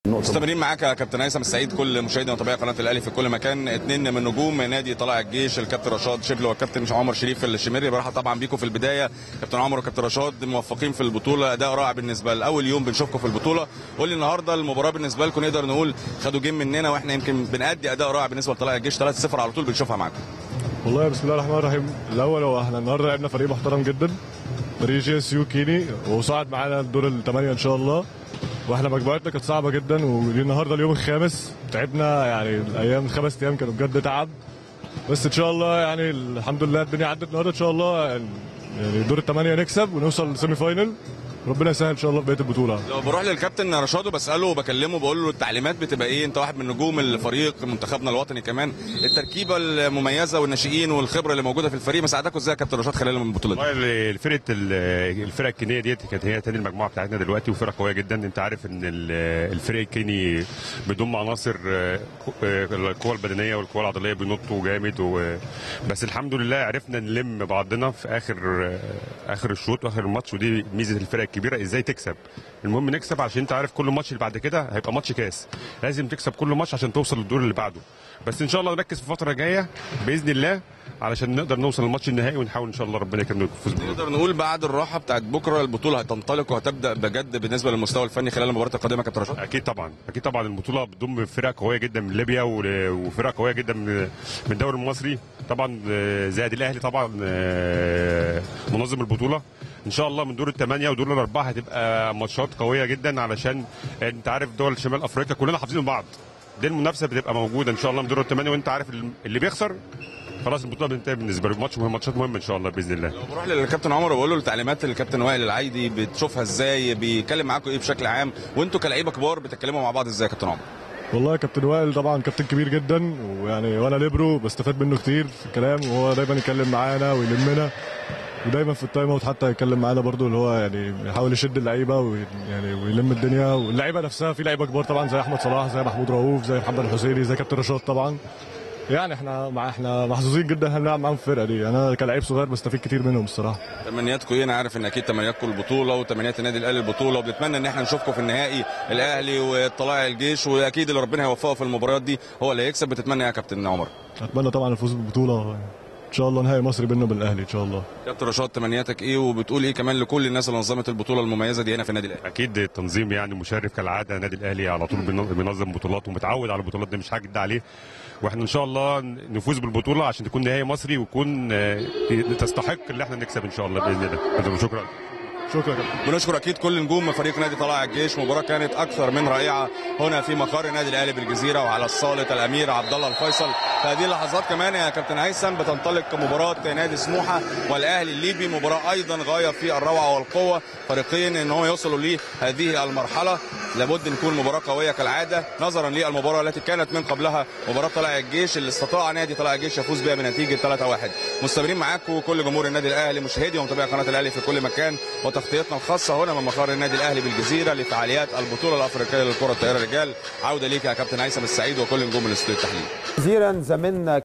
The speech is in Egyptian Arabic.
مستمرين معاك يا كابتن هيثم السعيد كل مشاهدي ومتابعي قناه الاهلي في كل مكان اثنين من نجوم نادي طلائع الجيش الكابتن رشاد شبل والكابتن عمر شريف الشميري برحب طبعا بيكم في البدايه كابتن عمر وكابتن رشاد موفقين في البطوله اداء رائع بالنسبه لاول يوم بنشوفكم في البطوله قول لي النهارده المباراه بالنسبه لكم نقدر نقول خدوا جيم مننا واحنا يمكن بنأدي اداء رائع بالنسبه لطلائع الجيش 3-0 على طول بنشوفها معاكم والله بسم الله الرحمن الرحيم الاول هو احنا النهارده لعبنا فريق محترم جدا فريق جي اس يو كيني وصعد معانا الدور الثمانيه ان شاء الله واحنا مجموعتنا كانت صعبه جدا والنهارده اليوم الخامس تعبنا يعني الايام الخمس ايام كانوا بجد تعب بس ان شاء الله يعني الحمد لله الدنيا عدت النهارده ان شاء الله يعني دور الثمانيه نكسب ونوصل للسيمي فاينل ربنا يسهل ان شاء الله في بقيه البطوله لو بروح للكابتن رشاد وبساله وبكلمه بقول له التعليمات بتبقى ايه انت واحد من نجوم الفريق منتخبنا الوطني كمان التركيبه المميزه والناشئين والخبره اللي موجوده في الفريق مساعدكم ازاي يا كابتن رشاد خلال البطوله دي والله الفرقه الفرقه الكينيه ديت كانت هي تاني المجموعه بتاعتنا دلوقتي وفرقه قويه جدا انت عارف ان ال- الفريق الكيني بيضم عناصر آه، القوه البدنيه والقوه العضليه بينطوا جامد و... بس الحمد لله عرفنا نلم بعضنا في اخر آه، اخر الشوط واخر الماتش ودي ميزه الفرق الكبيره ازاي تكسب المهم نكسب عشان انت عارف كل ماتش اللي بعد كده هيبقى ماتش كاس لازم تكسب كل ماتش عشان توصل للدور اللي بعده بس ان شاء الله نركز في الفتره الجايه باذن الله علشان نقدر نوصل للماتش النهائي ونحاول ان شاء الله ربنا يكرمنا ونفوز بالبطولة. نقدر نقول بعد الراحه بتاعت بكره البطوله هتنطلق وهتبدا بجد بالنسبه للمستوى الفني خلال المباراه القادمه يا كابتن رشاد اكيد طبعا اكيد طبعا البطوله بتضم فرق قويه جدا من ليبيا و- وفرق قويه جدا من من الدوري المصري طبعا آه، زائد الاهلي طبعا آه، منظم البطوله ان شاء الله من دور الثمانيه ودور الاربعه هتبقى ماتشات قويه جدا علشان انت عارف دول شمال افريقيا كلنا حافظين بعض دي المنافسه بتبقى موجوده ان شاء الله من دور الثمانيه وانت عارف اللي بيخسر خلاص البطوله بتنتهي بالنسبه له ماتش مهم ماتشات مهمه ان شاء الله باذن الله لو بروح للكابتن عمر وبقول له التعليمات الكابتن وائل العايدي بتشوفها ازاي بيتكلم معاكم ايه بشكل عام وانتوا كلعيبه كبار بتتكلموا مع بعض ازاي يا كابتن عمر والله يا كابتن وائل طبعا كابتن كبير جدا ويعني وانا ليبرو بستفاد منه كتير في الكلام وهو دايما يتكلم معانا ويلمنا ودايما في التايم اوت حتى يتكلم معانا برضو اللي هو يعني يحاول يشد اللعيبه ويعني ويلم الدنيا واللعيبه نفسها في لعيبه كبار طبعا زي احمد صلاح زي محمود رؤوف زي محمد الحسيني زي كابتن رشاد طبعا يعني احنا مع احنا محظوظين جدا هنلعب معاهم في الفرقه دي انا كلاعب صغير بستفيد كتير منهم الصراحه تمنياتكم ايه انا عارف ان اكيد تمنياتكم البطوله وتمنيات النادي الاهلي البطوله وبنتمنى ان احنا نشوفكم في النهائي الاهلي وطلائع الجيش واكيد اللي ربنا هيوفقه في المباريات دي هو اللي هيكسب بتتمنى إيه يا كابتن عمر اتمنى طبعا الفوز بالبطوله ان شاء الله نهائي مصري بيننا وبين الاهلي ان شاء الله كابتن رشاد تمنياتك ايه وبتقول ايه كمان لكل الناس اللي نظمت البطوله المميزه دي هنا في النادي الاهلي اكيد التنظيم يعني مشرف كالعاده النادي الاهلي على طول بينظم- بينظم بطولات ومتعود على البطولات دي مش حاجه جديده عليه واحنا ان شاء الله نفوز بالبطوله عشان تكون نهائي مصري ويكون آه، تستحق ان احنا نكسب ان شاء الله باذن الله شكرا شكرا يا كابتن بنشكر اكيد كل نجوم فريق نادي طلائع الجيش مباراه كانت اكثر من رائعه هنا في مقر النادي الاهلي بالجزيره وعلى الصاله الامير عبد الله الفيصل في هذه اللحظات كمان يا كابتن هيثم بتنطلق مباراه نادي سموحه والاهلي الليبي مباراه ايضا غايه في الروعه والقوه فريقين ان هم يوصلوا لهذه المرحله لابد ان تكون مباراه قويه كالعاده نظرا للمباراه التي كانت من قبلها مباراه طلائع الجيش اللي استطاع نادي طلائع الجيش يفوز بها بنتيجه 3-1 مستمرين معاكم كل جمهور النادي الاهلي مشاهدي ومتابعي قناه الاهلي في كل مكان وتغطيتنا الخاصه هنا من مقر النادي الاهلي بالجزيره لفعاليات البطوله الافريقيه للكره الطائره الرجال عوده ليك يا كابتن هيثم السعيد وكل نجوم الاستوديو التحليل جزيرا زميلنا